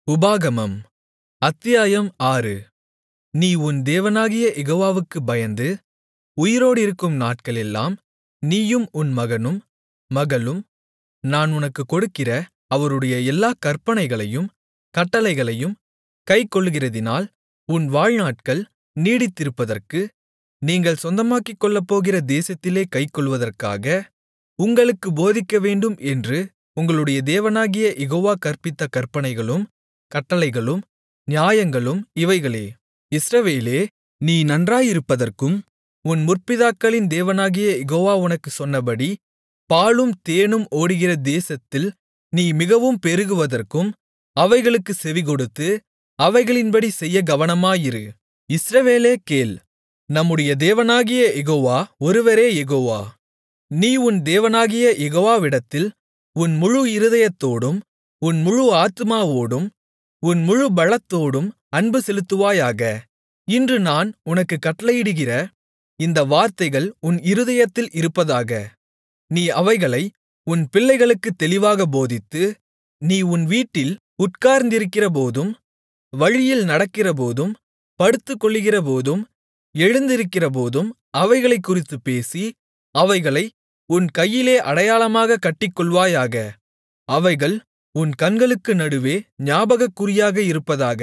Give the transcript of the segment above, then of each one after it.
உபாகமம் அத்தியாயம் ஆறு நீ உன் தேவனாகிய யெகோவாவுக்குப் பயந்து உயிரோடிருக்கும் நாட்களெல்லாம் நீயும் உன் மகனும் மகளும் நான் உனக்குக் கொடுக்கிற அவருடைய எல்லாக் கற்பனைகளையும் கட்டளைகளையும் கைக்கொள்ளுகிறதினால் உன் வாழ்நாட்கள் நீடித்திருப்பதற்கு நீங்கள் சொந்தமாக்கிக்கொள்ளப்போகிற தேசத்திலே கைக்கொள்வதற்காக உங்களுக்குப் போதிக்கவேண்டும் என்று உங்களுடைய தேவனாகிய யெகோவா கற்பித்த கற்பனைகளும் கட்டளைகளும் நியாயங்களும் இவைகளே இஸ்ரவேலே நீ நன்றாயிருப்பதற்கும் உன் முற்பிதாக்களின் தேவனாகிய யெகோவா உனக்குச் சொன்னபடி பாலும் தேனும் ஓடுகிற தேசத்தில் நீ மிகவும் பெருகுவதற்கும் அவைகளுக்குச் செவிகொடுத்து அவைகளின்படி செய்யக் கவனமாயிரு இஸ்ரவேலே கேள் நம்முடைய தேவனாகிய யெகோவா ஒருவரே யெகோவா நீ உன் தேவனாகிய யெகோவாவிடத்தில் உன் முழு இருதயத்தோடும் உன் முழு ஆத்துமாவோடும் உன் முழு பலத்தோடும் அன்பு செலுத்துவாயாக இன்று நான் உனக்குக் கட்டளையிடுகிற இந்த வார்த்தைகள் உன் இருதயத்தில் இருப்பதாக நீ அவைகளை உன் பிள்ளைகளுக்குத் தெளிவாகப் போதித்து நீ உன் வீட்டில் உட்கார்ந்திருக்கிறபோதும் வழியில் நடக்கிறபோதும் படுத்துக்கொள்ளுகிறபோதும் எழுந்திருக்கிறபோதும் அவைகளைக்குறித்துப் பேசி அவைகளை உன் கையிலே அடையாளமாகக் கட்டிக்கொள்வாயாக அவைகள் உன் கண்களுக்கு நடுவே ஞாபகக்குறியாக இருப்பதாக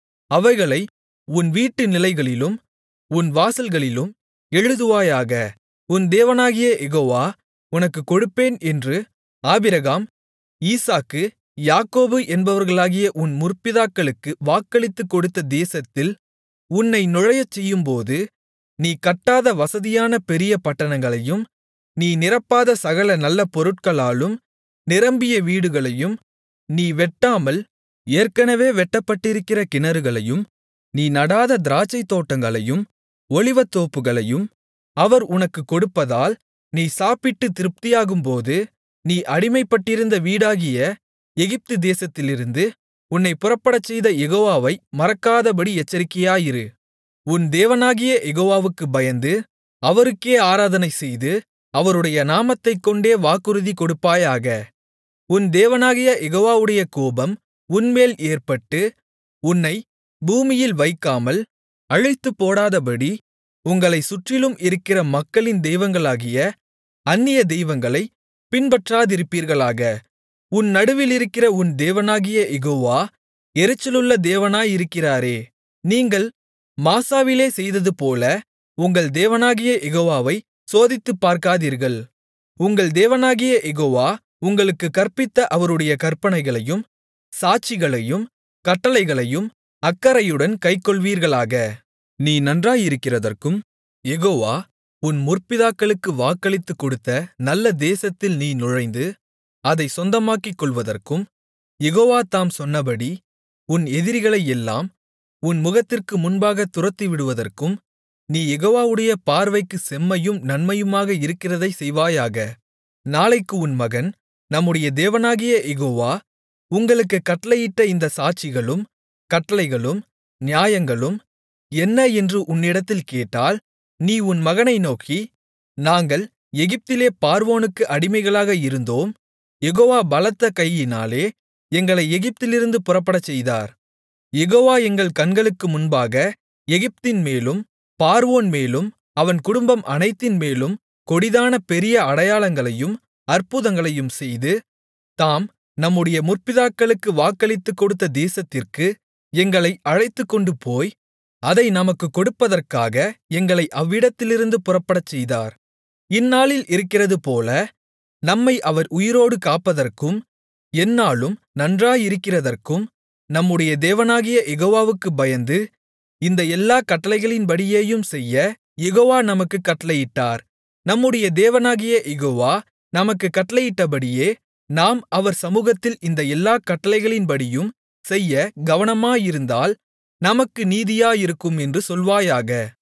அவைகளை உன் வீட்டு நிலைகளிலும் உன் வாசல்களிலும் எழுதுவாயாக உன் தேவனாகிய யெகோவா உனக்குக் கொடுப்பேன் என்று ஆபிரகாம் ஈசாக்கு யாக்கோபு என்பவர்களாகிய உன் முற்பிதாக்களுக்கு வாக்களித்துக் கொடுத்த தேசத்தில் உன்னை நுழையச்செய்யும்போது நீ கட்டாத வசதியான பெரிய பட்டணங்களையும் நீ நிரப்பாத சகல நல்ல பொருட்களாலும் நிரம்பிய வீடுகளையும் நீ வெட்டாமல் ஏற்கனவே வெட்டப்பட்டிருக்கிற கிணறுகளையும் நீ நடாத திராட்சைத்தோட்டங்களையும் ஒலிவத்தோப்புகளையும் அவர் உனக்குக் கொடுப்பதால் நீ சாப்பிட்டுத் திருப்தியாகும்போது நீ அடிமைப்பட்டிருந்த வீடாகிய எகிப்து தேசத்திலிருந்து உன்னைப் புறப்படச்செய்த யெகோவாவை மறக்காதபடி எச்சரிக்கையாயிரு உன் தேவனாகிய யெகோவாவுக்குப் பயந்து அவருக்கே ஆராதனை செய்து அவருடைய நாமத்தைக்கொண்டே வாக்குறுதி கொடுப்பாயாக உன் தேவனாகிய யெகோவாவுடைய கோபம் உன்மேல் ஏற்பட்டு உன்னை பூமியில் வைக்காமல் அழித்துப்போடாதபடி உங்களைச் சுற்றிலும் இருக்கிற மக்களின் தெய்வங்களாகிய அந்நிய தெய்வங்களைப் பின்பற்றாதிருப்பீர்களாக உன் நடுவிலிருக்கிற உன் தேவனாகிய யெகோவா எரிச்சலுள்ள தேவனாயிருக்கிறாரே நீங்கள் மாசாவிலே செய்ததுபோல உங்கள் தேவனாகிய யெகோவாவை சோதித்துப் பார்க்காதீர்கள் உங்கள் தேவனாகிய யெகோவா உங்களுக்குக் கற்பித்த அவருடைய கற்பனைகளையும் சாட்சிகளையும் கட்டளைகளையும் அக்கறையுடன் கைக்கொள்வீர்களாக நீ நன்றாயிருக்கிறதற்கும் யெகோவா உன் முற்பிதாக்களுக்கு வாக்களித்துக் கொடுத்த நல்ல தேசத்தில் நீ நுழைந்து அதைச் சொந்தமாக்கிக் கொள்வதற்கும் யெகோவா தாம் சொன்னபடி உன் எதிரிகளையெல்லாம் உன் முகத்திற்கு முன்பாகத் துரத்திவிடுவதற்கும் நீ யெகோவாவுடைய பார்வைக்குச் செம்மையும் நன்மையுமாக இருக்கிறதைச் செய்வாயாக நாளைக்கு உன் மகன் நம்முடைய தேவனாகிய யெகோவா உங்களுக்குக் கட்டளையிட்ட இந்த சாட்சிகளும் கட்டளைகளும் நியாயங்களும் என்ன என்று உன்னிடத்தில் கேட்டால் நீ உன் மகனை நோக்கி நாங்கள் எகிப்திலே பார்வோனுக்கு அடிமைகளாக இருந்தோம் யெகோவா பலத்த கையினாலே எங்களை எகிப்திலிருந்து புறப்படச்செய்தார் யெகோவா எங்கள் கண்களுக்கு முன்பாக எகிப்தின் மேலும் பார்வோன் மேலும் அவன் குடும்பம் அனைத்தின் மேலும் கொடிதான பெரிய அடையாளங்களையும் அற்புதங்களையும் செய்து தாம் நம்முடைய முற்பிதாக்களுக்கு வாக்களித்துக் கொடுத்த தேசத்திற்கு எங்களை அழைத்துக்கொண்டு போய் அதை நமக்குக் கொடுப்பதற்காக எங்களை அவ்விடத்திலிருந்து புறப்படச்செய்தார் இந்நாளில் இருக்கிறதுபோல நம்மை அவர் உயிரோடு காப்பதற்கும் எந்நாளும் நன்றாயிருக்கிறதற்கும் நம்முடைய தேவனாகிய யெகோவாவுக்குப் பயந்து இந்த எல்லா கட்டளைகளின்படியேயும் செய்ய யெகோவா நமக்குக் கட்டளையிட்டார் நம்முடைய தேவனாகிய யெகோவா நமக்குக் கட்டளையிட்டபடியே நாம் அவர் சமூகத்தில் இந்த எல்லாக் கட்டளைகளின்படியும் செய்ய கவனமாயிருந்தால் நமக்கு நீதியாயிருக்கும் என்று சொல்வாயாக